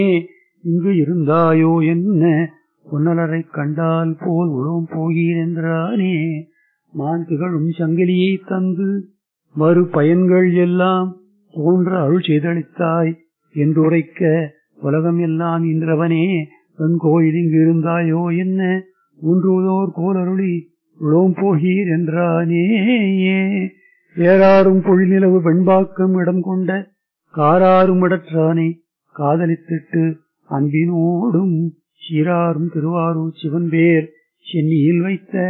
இங்கு இருந்தாயோ என்ன பொன்னலரைக் கண்டால் போல் உளம் போகிறென்றானே மான் திகழும் சங்கிலியை தந்து மறு பயன்கள் எல்லாம் தோன்ற அருள் செய்தளித்தாய் என்றுரைக்க உலகம் எல்லாம் இன்றவனே தன் கோயில் இங்கு இருந்தாயோ என்ன ஊன்றுவதோர் கோலருளி உளோம் போகீர் என்றானே ஏறாரும் பொழிநிலவு வெண்பாக்கம் இடம் கொண்ட காராரும் இடற்றானை காதலித்திட்டு அன்பினோடும் சீராரும் திருவாரூர் சிவன் பேர் சென்னியில் வைத்த